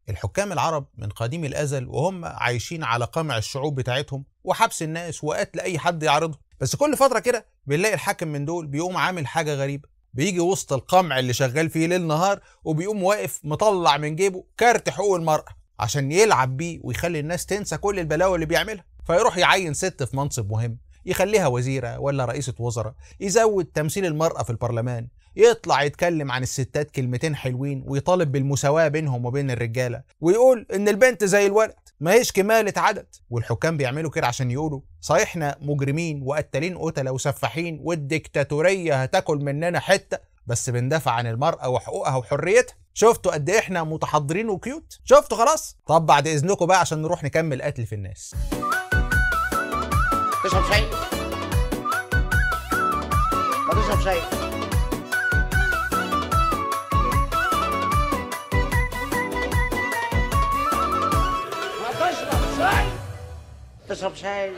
الحكام العرب من قديم الازل وهم عايشين على قمع الشعوب بتاعتهم وحبس الناس وقتل اي حد يعارضهم بس كل فتره كده بنلاقي الحاكم من دول بيقوم عامل حاجه غريبه بيجي وسط القمع اللي شغال فيه ليل نهار وبيقوم واقف مطلع من جيبه كارت حقوق المرأة عشان يلعب بيه ويخلي الناس تنسى كل البلاوي اللي بيعملها فيروح يعين ست في منصب مهم يخليها وزيرة ولا رئيسة وزراء يزود تمثيل المرأة في البرلمان يطلع يتكلم عن الستات كلمتين حلوين ويطالب بالمساواة بينهم وبين الرجالة ويقول إن البنت زي الولد ما هيش كمالة عدد والحكام بيعملوا كده عشان يقولوا صحيح احنا مجرمين وقتالين قتلة وسفاحين والديكتاتورية هتاكل مننا حتة بس بندافع عن المرأة وحقوقها وحريتها شفتوا قد ايه احنا متحضرين وكيوت شفتوا خلاص طب بعد اذنكم بقى عشان نروح نكمل قتل في الناس تشرب شاي ما تشرب شاي ما تشرب شاي تشرب شاي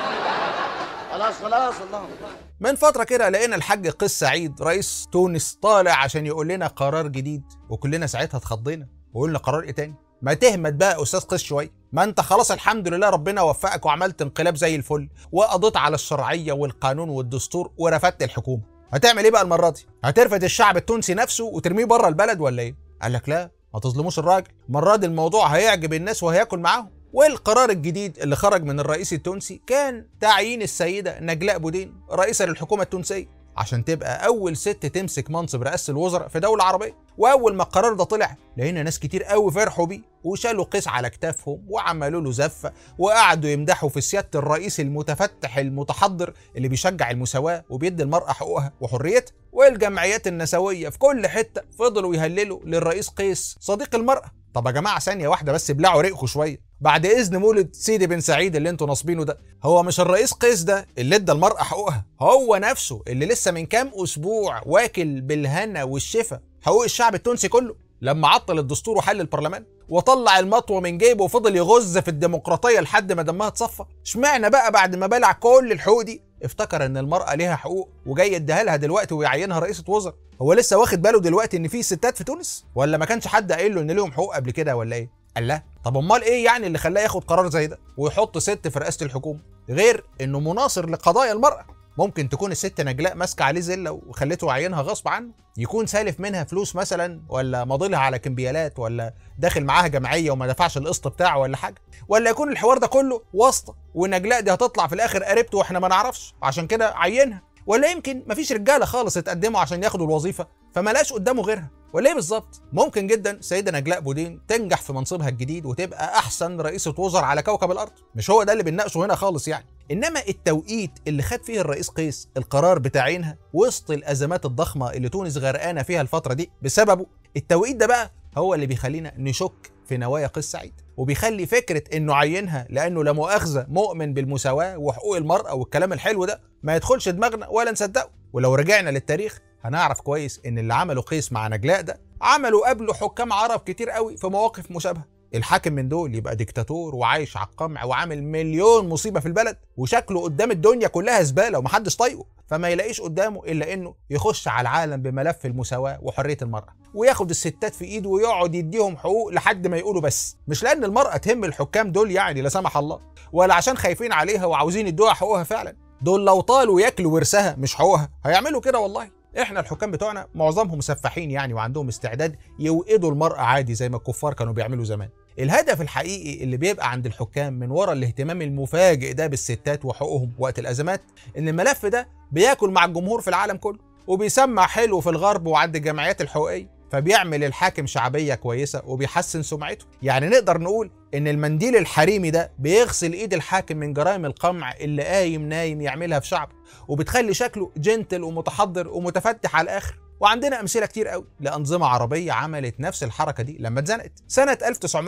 خلاص خلاص الله من فترة كده لقينا الحاج قيس سعيد رئيس تونس طالع عشان يقول لنا قرار جديد وكلنا ساعتها اتخضينا وقلنا قرار ايه تاني؟ ما تهمت بقى استاذ قيس شويه ما انت خلاص الحمد لله ربنا وفقك وعملت انقلاب زي الفل وقضيت على الشرعيه والقانون والدستور ورفدت الحكومه هتعمل ايه بقى المره دي هترفد الشعب التونسي نفسه وترميه بره البلد ولا ايه قال لك لا ما تظلموش الراجل المره دي الموضوع هيعجب الناس وهياكل معاهم والقرار الجديد اللي خرج من الرئيس التونسي كان تعيين السيده نجلاء بودين رئيسه للحكومه التونسيه عشان تبقى اول ست تمسك منصب رئاسه الوزراء في دوله عربيه واول ما القرار ده طلع لقينا ناس كتير قوي فرحوا بيه وشالوا قيس على كتافهم وعملوا له زفه وقعدوا يمدحوا في سياده الرئيس المتفتح المتحضر اللي بيشجع المساواه وبيدي المراه حقوقها وحريتها والجمعيات النسويه في كل حته فضلوا يهللوا للرئيس قيس صديق المراه طب يا جماعه ثانيه واحده بس ابلعوا ريقكم شويه بعد اذن مولد سيدي بن سعيد اللي انتوا ناصبينه ده هو مش الرئيس قيس ده اللي ادى المراه حقوقها هو نفسه اللي لسه من كام اسبوع واكل بالهنا والشفا حقوق الشعب التونسي كله لما عطل الدستور وحل البرلمان وطلع المطوه من جيبه وفضل يغز في الديمقراطيه لحد ما دمها اتصفى اشمعنى بقى بعد ما بلع كل الحقوق دي افتكر ان المراه ليها حقوق وجاي يديها لها دلوقتي ويعينها رئيسه وزراء هو لسه واخد باله دلوقتي ان في ستات في تونس ولا ما كانش حد قايل له ان ليهم حقوق قبل كده ولا ايه قال لا طب امال ايه يعني اللي خلاه ياخد قرار زي ده ويحط ست في رئاسه الحكومه غير انه مناصر لقضايا المراه ممكن تكون الست نجلاء ماسكه عليه زله وخلته يعينها غصب عنه يكون سالف منها فلوس مثلا ولا ماضيلها على كمبيالات ولا داخل معاها جمعيه وما دفعش القسط بتاعه ولا حاجه ولا يكون الحوار ده كله واسطه ونجلاء دي هتطلع في الاخر قريبته واحنا ما نعرفش عشان كده عينها ولا يمكن مفيش رجاله خالص اتقدموا عشان ياخدوا الوظيفه فما لاش قدامه غيرها ولا ايه بالظبط ممكن جدا سيده نجلاء بودين تنجح في منصبها الجديد وتبقى احسن رئيسه وزراء على كوكب الارض مش هو ده اللي بنناقشه هنا خالص يعني انما التوقيت اللي خد فيه الرئيس قيس القرار بتاعينها وسط الازمات الضخمه اللي تونس غرقانه فيها الفتره دي بسببه التوقيت ده بقى هو اللي بيخلينا نشك في نوايا قيس سعيد وبيخلي فكره انه عينها لانه لا مؤاخذه مؤمن بالمساواه وحقوق المراه والكلام الحلو ده ما يدخلش دماغنا ولا نصدقه ولو رجعنا للتاريخ هنعرف كويس ان اللي عمله قيس مع نجلاء ده عملوا قبله حكام عرب كتير قوي في مواقف مشابهه الحاكم من دول يبقى ديكتاتور وعايش على القمع وعامل مليون مصيبه في البلد وشكله قدام الدنيا كلها زباله ومحدش طايقه فما يلاقيش قدامه الا انه يخش على العالم بملف المساواه وحريه المراه وياخد الستات في ايده ويقعد يديهم حقوق لحد ما يقولوا بس مش لان المراه تهم الحكام دول يعني لا سمح الله ولا عشان خايفين عليها وعاوزين يدوها حقوقها فعلا دول لو طالوا ياكلوا ورثها مش حقوقها هيعملوا كده والله احنا الحكام بتوعنا معظمهم سفاحين يعني وعندهم استعداد يوقدوا المرأة عادي زي ما الكفار كانوا بيعملوا زمان الهدف الحقيقي اللي بيبقى عند الحكام من ورا الاهتمام المفاجئ ده بالستات وحقوقهم وقت الازمات ان الملف ده بياكل مع الجمهور في العالم كله وبيسمع حلو في الغرب وعند الجمعيات الحقوقيه فبيعمل الحاكم شعبيه كويسه وبيحسن سمعته يعني نقدر نقول ان المنديل الحريمي ده بيغسل ايد الحاكم من جرائم القمع اللي قايم نايم يعملها في شعبه وبتخلي شكله جنتل ومتحضر ومتفتح على الاخر وعندنا امثله كتير قوي لانظمه عربيه عملت نفس الحركه دي لما اتزنقت سنه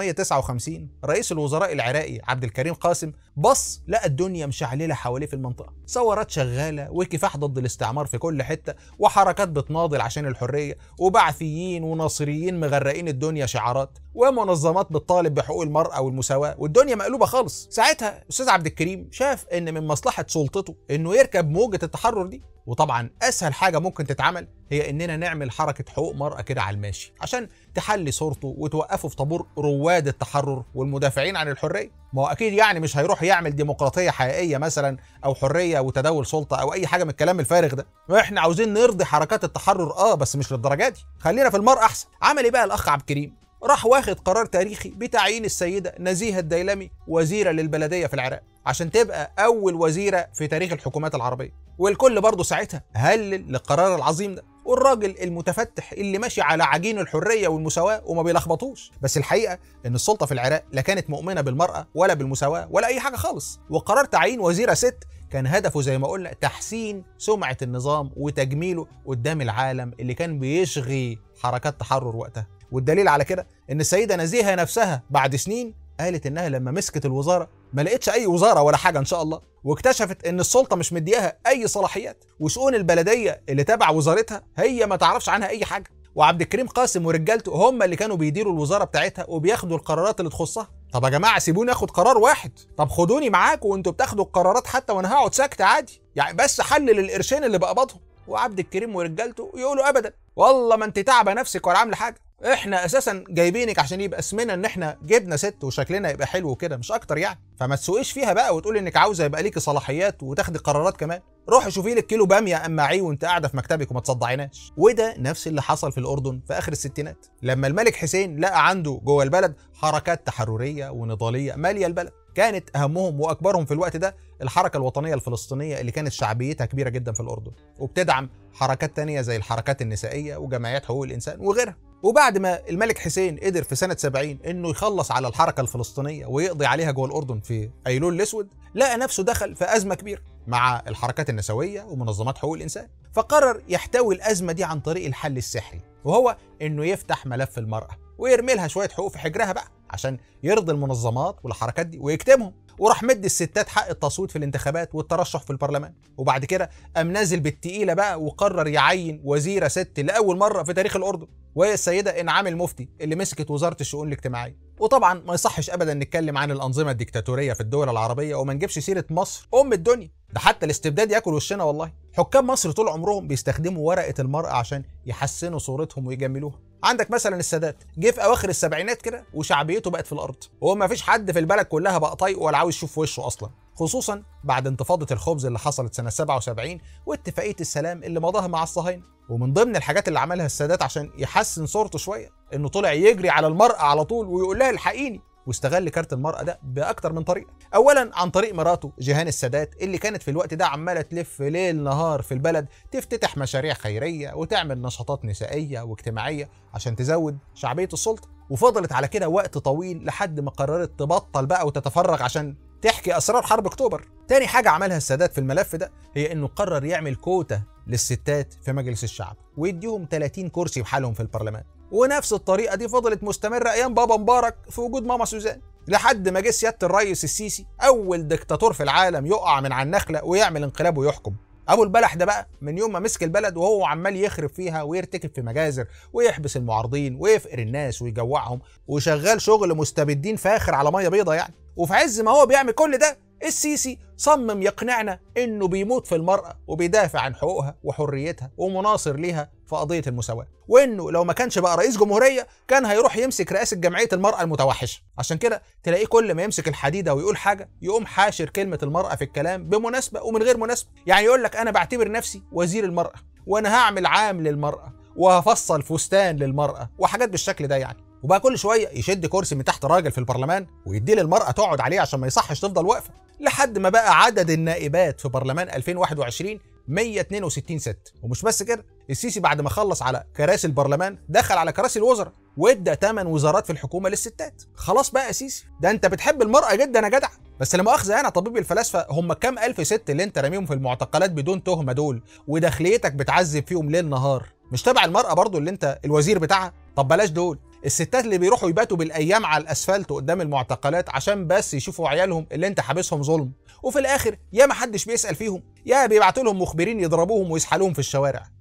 1959 رئيس الوزراء العراقي عبد الكريم قاسم بص لقى الدنيا مشعلله حواليه في المنطقه ثورات شغاله وكفاح ضد الاستعمار في كل حته وحركات بتناضل عشان الحريه وبعثيين وناصريين مغرقين الدنيا شعارات ومنظمات بتطالب بحقوق المراه والمساواه والدنيا مقلوبه خالص ساعتها استاذ عبد الكريم شاف ان من مصلحه سلطته انه يركب موجه التحرر دي وطبعا اسهل حاجه ممكن تتعمل هي اننا نعمل حركه حقوق مرأة كده على الماشي عشان تحلي صورته وتوقفه في طابور رواد التحرر والمدافعين عن الحريه ما هو اكيد يعني مش هيروح يعمل ديمقراطيه حقيقيه مثلا او حريه وتداول سلطه او اي حاجه من الكلام الفارغ ده احنا عاوزين نرضي حركات التحرر اه بس مش للدرجه دي خلينا في المرأة احسن عمل ايه بقى الاخ عبد الكريم راح واخد قرار تاريخي بتعيين السيدة نزيهة الديلمي وزيرة للبلدية في العراق عشان تبقى أول وزيرة في تاريخ الحكومات العربية والكل برضه ساعتها هلل للقرار العظيم ده والراجل المتفتح اللي ماشي على عجين الحرية والمساواة وما بيلخبطوش بس الحقيقة إن السلطة في العراق لا كانت مؤمنة بالمرأة ولا بالمساواة ولا أي حاجة خالص وقرار تعيين وزيرة ست كان هدفه زي ما قلنا تحسين سمعة النظام وتجميله قدام العالم اللي كان بيشغي حركات تحرر وقتها والدليل على كده ان السيده نزيهه نفسها بعد سنين قالت انها لما مسكت الوزاره ما لقيتش اي وزاره ولا حاجه ان شاء الله واكتشفت ان السلطه مش مدياها اي صلاحيات وشؤون البلديه اللي تبع وزارتها هي ما تعرفش عنها اي حاجه وعبد الكريم قاسم ورجالته هم اللي كانوا بيديروا الوزاره بتاعتها وبياخدوا القرارات اللي تخصها طب يا جماعه سيبوني اخد قرار واحد طب خدوني معاكم وانتوا بتاخدوا القرارات حتى وانا هقعد ساكت عادي يعني بس حلل القرشين اللي بقبضهم وعبد الكريم ورجالته يقولوا ابدا والله ما انت تعبه نفسك ولا عامله حاجه احنا اساسا جايبينك عشان يبقى اسمنا ان احنا جبنا ست وشكلنا يبقى حلو وكده مش اكتر يعني فما تسوقيش فيها بقى وتقول انك عاوزه يبقى ليكي صلاحيات وتاخدي قرارات كمان روحي شوفي لك كيلو باميه امعيه وانت قاعده في مكتبك وما تصدعيناش وده نفس اللي حصل في الاردن في اخر الستينات لما الملك حسين لقى عنده جوه البلد حركات تحرريه ونضاليه ماليه البلد كانت اهمهم واكبرهم في الوقت ده الحركه الوطنيه الفلسطينيه اللي كانت شعبيتها كبيره جدا في الاردن وبتدعم حركات تانية زي الحركات النسائيه وجمعيات حقوق الانسان وغيرها وبعد ما الملك حسين قدر في سنة 70 انه يخلص على الحركة الفلسطينية ويقضي عليها جوه الأردن في أيلول الأسود لقى نفسه دخل في أزمة كبيرة مع الحركات النسوية ومنظمات حقوق الإنسان فقرر يحتوي الأزمة دي عن طريق الحل السحري وهو انه يفتح ملف المرأة ويرمي لها شوية حقوق في حجرها بقى عشان يرضي المنظمات والحركات دي ويكتمهم وراح مد الستات حق التصويت في الانتخابات والترشح في البرلمان وبعد كده قام نازل بالتقيله بقى وقرر يعين وزيره ست لاول مره في تاريخ الاردن وهي السيده انعام المفتي اللي مسكت وزاره الشؤون الاجتماعيه وطبعا ما يصحش ابدا نتكلم عن الانظمه الديكتاتوريه في الدول العربيه وما نجيبش سيره مصر ام الدنيا ده حتى الاستبداد ياكل وشنا والله حكام مصر طول عمرهم بيستخدموا ورقه المراه عشان يحسنوا صورتهم ويجملوها عندك مثلا السادات جه في اواخر السبعينات كده وشعبيته بقت في الارض وهو ما فيش حد في البلد كلها بقى طايقه ولا عاوز يشوف وشه اصلا خصوصا بعد انتفاضه الخبز اللي حصلت سنه 77 واتفاقيه السلام اللي مضاها مع الصهاينه ومن ضمن الحاجات اللي عملها السادات عشان يحسن صورته شويه انه طلع يجري على المراه على طول ويقول لها الحقيني واستغل كارت المرأة ده بأكتر من طريقة أولا عن طريق مراته جيهان السادات اللي كانت في الوقت ده عمالة تلف ليل نهار في البلد تفتتح مشاريع خيرية وتعمل نشاطات نسائية واجتماعية عشان تزود شعبية السلطة وفضلت على كده وقت طويل لحد ما قررت تبطل بقى وتتفرغ عشان تحكي اسرار حرب اكتوبر تاني حاجه عملها السادات في الملف ده هي انه قرر يعمل كوتا للستات في مجلس الشعب ويديهم 30 كرسي بحالهم في البرلمان ونفس الطريقه دي فضلت مستمره ايام بابا مبارك في وجود ماما سوزان لحد ما جه سياده الرئيس السيسي اول دكتاتور في العالم يقع من على النخله ويعمل انقلاب ويحكم ابو البلح ده بقى من يوم ما مسك البلد وهو عمال يخرب فيها ويرتكب في مجازر ويحبس المعارضين ويفقر الناس ويجوعهم وشغال شغل مستبدين فاخر على ميه بيضه يعني وفي عز ما هو بيعمل كل ده السيسي صمم يقنعنا انه بيموت في المرأة وبيدافع عن حقوقها وحريتها ومناصر ليها في قضية المساواة وانه لو ما كانش بقى رئيس جمهورية كان هيروح يمسك رئاسة جمعية المرأة المتوحشة عشان كده تلاقيه كل ما يمسك الحديدة ويقول حاجة يقوم حاشر كلمة المرأة في الكلام بمناسبة ومن غير مناسبة يعني يقول لك انا بعتبر نفسي وزير المرأة وانا هعمل عام للمرأة وهفصل فستان للمرأة وحاجات بالشكل ده يعني وبقى كل شويه يشد كرسي من تحت راجل في البرلمان ويديه للمراه تقعد عليه عشان ما يصحش تفضل واقفه لحد ما بقى عدد النائبات في برلمان 2021 162 ست ومش بس كده السيسي بعد ما خلص على كراسي البرلمان دخل على كراسي الوزراء وادى 8 وزارات في الحكومه للستات خلاص بقى يا سيسي ده انت بتحب المراه جدا يا جدع بس لا مؤاخذه انا طبيب الفلاسفه هم كام الف ست اللي انت راميهم في المعتقلات بدون تهمه دول وداخليتك بتعذب فيهم ليل نهار مش تبع المراه برضو اللي انت الوزير بتاعها طب بلاش دول الستات اللي بيروحوا يباتوا بالايام على الاسفلت قدام المعتقلات عشان بس يشوفوا عيالهم اللي انت حابسهم ظلم وفي الاخر يا ما حدش بيسال فيهم يا بيبعتوا لهم مخبرين يضربوهم ويسحلوهم في الشوارع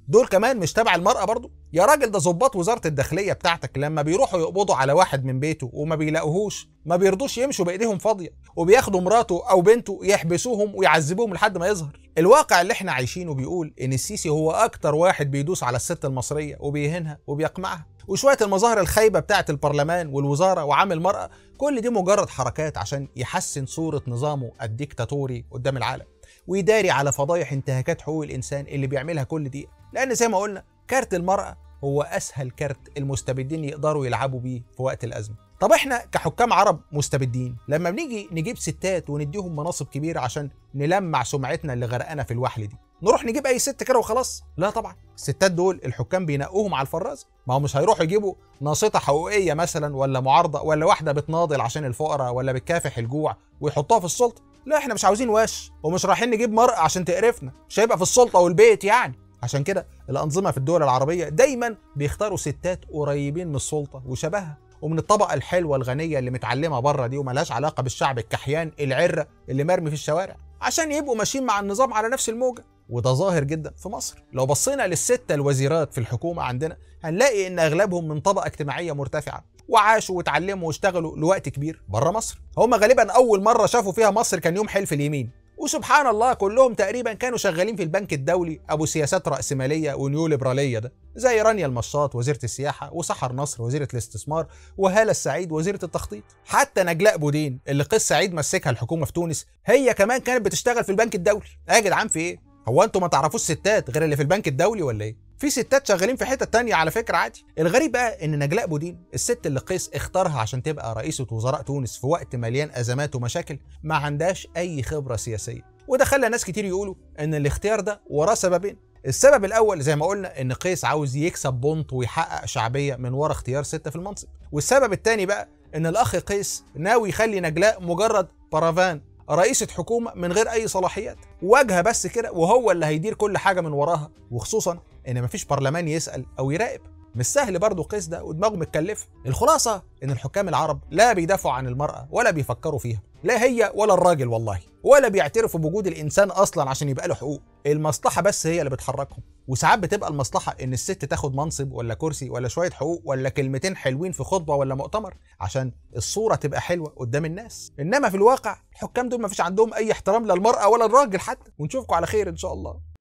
دول كمان مش تبع المرأة برضو يا راجل ده ظباط وزارة الداخلية بتاعتك لما بيروحوا يقبضوا على واحد من بيته وما بيلاقوهوش ما بيرضوش يمشوا بايديهم فاضية وبياخدوا مراته او بنته يحبسوهم ويعذبوهم لحد ما يظهر الواقع اللي احنا عايشينه بيقول ان السيسي هو اكتر واحد بيدوس على الست المصرية وبيهينها وبيقمعها وشوية المظاهر الخايبة بتاعة البرلمان والوزارة وعام المرأة كل دي مجرد حركات عشان يحسن صورة نظامه الديكتاتوري قدام العالم ويداري على فضايح انتهاكات حقوق الانسان اللي بيعملها كل دقيقه لان زي ما قلنا كارت المراه هو اسهل كارت المستبدين يقدروا يلعبوا بيه في وقت الازمه طب احنا كحكام عرب مستبدين لما بنيجي نجيب ستات ونديهم مناصب كبيره عشان نلمع سمعتنا اللي غرقانه في الوحل دي نروح نجيب اي ست كده وخلاص لا طبعا الستات دول الحكام بينقوهم على الفرازه ما هو مش هيروحوا يجيبوا ناشطه حقوقيه مثلا ولا معارضه ولا واحده بتناضل عشان الفقراء ولا بتكافح الجوع ويحطوها في السلطه لا احنا مش عاوزين وش ومش رايحين نجيب مرأة عشان تقرفنا مش هيبقى في السلطة والبيت يعني عشان كده الأنظمة في الدول العربية دايما بيختاروا ستات قريبين من السلطة وشبهها ومن الطبقة الحلوة الغنية اللي متعلمة بره دي وملهاش علاقة بالشعب الكحيان العرة اللي مرمي في الشوارع عشان يبقوا ماشيين مع النظام على نفس الموجة وده ظاهر جدا في مصر لو بصينا للستة الوزيرات في الحكومة عندنا هنلاقي ان اغلبهم من طبقة اجتماعية مرتفعة وعاشوا واتعلموا واشتغلوا لوقت كبير بره مصر هم غالبا اول مره شافوا فيها مصر كان يوم حلف اليمين وسبحان الله كلهم تقريبا كانوا شغالين في البنك الدولي ابو سياسات راسماليه ونيو ليبراليه ده زي رانيا المشاط وزيره السياحه وسحر نصر وزيره الاستثمار وهاله السعيد وزيره التخطيط حتى نجلاء بودين اللي قيس سعيد مسكها الحكومه في تونس هي كمان كانت بتشتغل في البنك الدولي يا جدعان في ايه هو انتوا ما تعرفوش ستات غير اللي في البنك الدولي ولا ايه في ستات شغالين في حتة تانية على فكرة عادي الغريب بقى ان نجلاء بودين الست اللي قيس اختارها عشان تبقى رئيسة وزراء تونس في وقت مليان ازمات ومشاكل ما عندهاش اي خبرة سياسية وده خلى ناس كتير يقولوا ان الاختيار ده وراه سببين السبب الاول زي ما قلنا ان قيس عاوز يكسب بونت ويحقق شعبيه من ورا اختيار ستة في المنصب والسبب الثاني بقى ان الاخ قيس ناوي يخلي نجلاء مجرد بارافان رئيسة حكومة من غير أي صلاحيات واجهة بس كده وهو اللي هيدير كل حاجة من وراها وخصوصا إن مفيش برلمان يسأل أو يراقب مش سهل برضه قيس ده ودماغه متكلفة الخلاصة إن الحكام العرب لا بيدافعوا عن المرأة ولا بيفكروا فيها لا هي ولا الراجل والله ولا بيعترفوا بوجود الإنسان أصلا عشان يبقى له حقوق المصلحة بس هي اللي بتحركهم وساعات بتبقى المصلحة إن الست تاخد منصب ولا كرسي ولا شوية حقوق ولا كلمتين حلوين في خطبة ولا مؤتمر عشان الصورة تبقى حلوة قدام الناس إنما في الواقع الحكام دول مفيش عندهم أي احترام للمرأة ولا الراجل حتى ونشوفكم على خير إن شاء الله